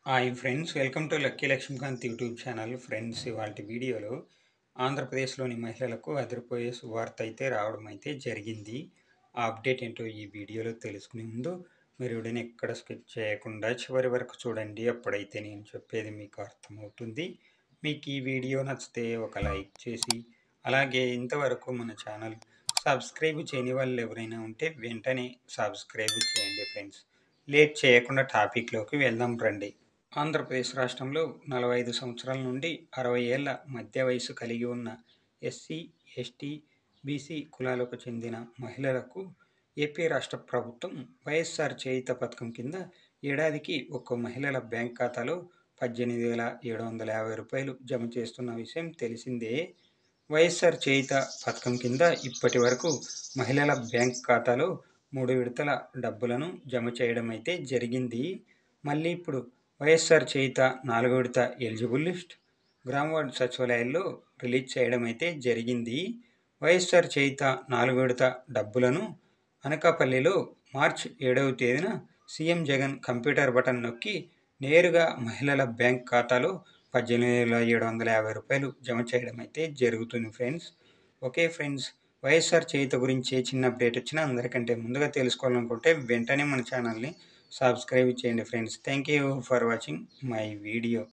hi friends welcome to lucky Lakshmikanth YouTube channel friends ఇవాళ వీడియోలో ఆంధ్రప్రదేశ్లోని మహిళలకు అదిరిపోయే సువార్త అయితే రావడం అయితే జరిగింది ఆ అప్డేట్ ఏంటో ఈ వీడియోలో తెలుసుకునే ముందు మీరు వీడియోని ఎక్కడ స్కిప్ చేయకుండా చివరి వరకు చూడండి అప్పుడైతే నేను చెప్పేది మీకు అర్థమవుతుంది మీకు ఈ వీడియో నచ్చితే ఒక లైక్ చేసి అలాగే ఇంతవరకు మన ఛానల్ సబ్స్క్రైబ్ చేయని వాళ్ళు ఎవరైనా ఉంటే వెంటనే సబ్స్క్రైబ్ చేయండి ఫ్రెండ్స్ లేట్ చేయకుండా టాపిక్లోకి వెళ్దాం రండి ఆంధ్రప్రదేశ్ రాష్ట్రంలో నలభై ఐదు సంవత్సరాల నుండి అరవై ఏళ్ల మధ్య వయసు కలిగి ఉన్న ఎస్సీ ఎస్టీ బీసీ కులాలకు చెందిన మహిళలకు ఏపీ రాష్ట్ర ప్రభుత్వం వైఎస్ఆర్ చేయుత పథకం కింద ఏడాదికి ఒక్కో మహిళల బ్యాంక్ ఖాతాలో పద్దెనిమిది వేల ఏడు వందల యాభై రూపాయలు జమ చేస్తున్న విషయం తెలిసిందే వైఎస్ఆర్ చేయుత పథకం కింద ఇప్పటి వరకు మహిళల బ్యాంక్ ఖాతాలో మూడు విడతల డబ్బులను జమ చేయడం అయితే జరిగింది మళ్ళీ ఇప్పుడు వైఎస్ఆర్ చేయుత నాలుగో విడత ఎలిజిబుల్ లిస్ట్ గ్రామ వార్డు సచివాలయాల్లో రిలీజ్ చేయడం అయితే జరిగింది వైఎస్ఆర్ చేయుత నాలుగో విడత డబ్బులను అనకాపల్లిలో మార్చ్ ఏడవ తేదీన సీఎం జగన్ కంప్యూటర్ బటన్ నొక్కి నేరుగా మహిళల బ్యాంక్ ఖాతాలో పద్దెనిమిది వేల ఏడు వందల యాభై రూపాయలు జమ చేయడం అయితే జరుగుతుంది friends okay friends YSR Cheyutha గురించి ఏ చిన్న అప్డేట్ వచ్చినా అందరికంటే ముందుగా తెలుసుకోవాలనుకుంటే వెంటనే మన ఛానల్ని సబ్స్క్రైబ్ చేయండి friends thank you for watching my video